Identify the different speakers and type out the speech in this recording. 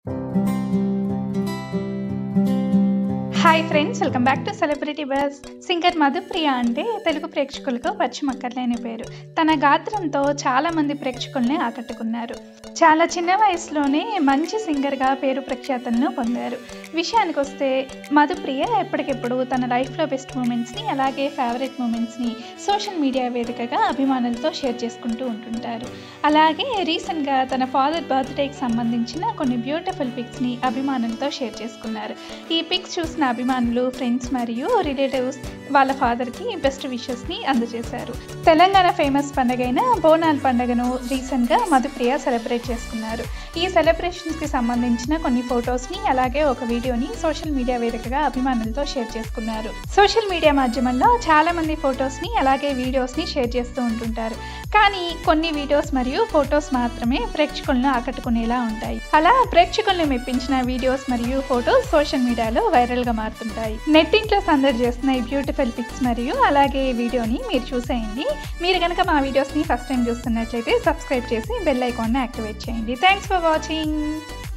Speaker 1: hi friends welcome back to celebrity buzz singer Madhupriya అంటే తెలుగు ప్రేక్షకులకు పచ్చిమక్కర్లేని పేరు తన గాత్రంతో చాలా మంది ప్రేక్షకుల్ని ఆకట్టుకున్నారు చాలా చిన్న వయసులోనే మంచి సింగర్గా పేరు ప్రఖ్యాతలను పొందారు విషయానికి వస్తే మధుప్రియ ఎప్పటికెప్పుడు తన లైఫ్లో బెస్ట్ మూమెంట్స్ని అలాగే ఫేవరెట్ మూమెంట్స్ని సోషల్ మీడియా వేదికగా అభిమానులతో షేర్ చేసుకుంటూ ఉంటుంటారు అలాగే రీసెంట్గా తన ఫాదర్ బర్త్డేకి సంబంధించిన కొన్ని బ్యూటిఫుల్ పిక్స్ని అభిమానులతో షేర్ చేసుకున్నారు ఈ పిక్స్ చూసిన అభిమానులు ఫ్రెండ్స్ మరియు రిలేటివ్స్ వాళ్ళ ఫాదర్కి బెస్ట్ విషెస్ని అందజేశారు తెలంగాణ ఫేమస్ పండుగైన బోనాల పండుగను రీసెంట్గా మధుప్రియ సెలబ్రేట్ చేసుకున్నారు ఈ సెలబ్రేషన్స్కి సంబంధించిన కొన్ని ఫొటోస్ని అలాగే ఒక వీడియోని సోషల్ మీడియా వేదికగా అభిమానులతో షేర్ చేసుకున్నారు సోషల్ మీడియా మాధ్యమంలో చాలా మంది ఫొటోస్ని అలాగే వీడియోస్ని షేర్ చేస్తూ ఉంటుంటారు కానీ కొన్ని వీడియోస్ మరియు ఫొటోస్ మాత్రమే ప్రేక్షకులను ఆకట్టుకునేలా ఉంటాయి అలా ప్రేక్షకుల్ని మెప్పించిన వీడియోస్ మరియు ఫొటోస్ సోషల్ మీడియాలో వైరల్గా మారుతుంటాయి నెట్టింట్లో సందడి చేస్తున్న ఈ బ్యూటిఫుల్ పిక్స్ మరియు అలాగే ఈ వీడియోని మీరు చూసేయండి మీరు కనుక మా వీడియోస్ని ఫస్ట్ టైం చూస్తున్నట్లయితే సబ్స్క్రైబ్ చేసి బెల్ ఐకాన్ని యాక్టివేట్ చేయండి థ్యాంక్స్ ఫర్ వాచింగ్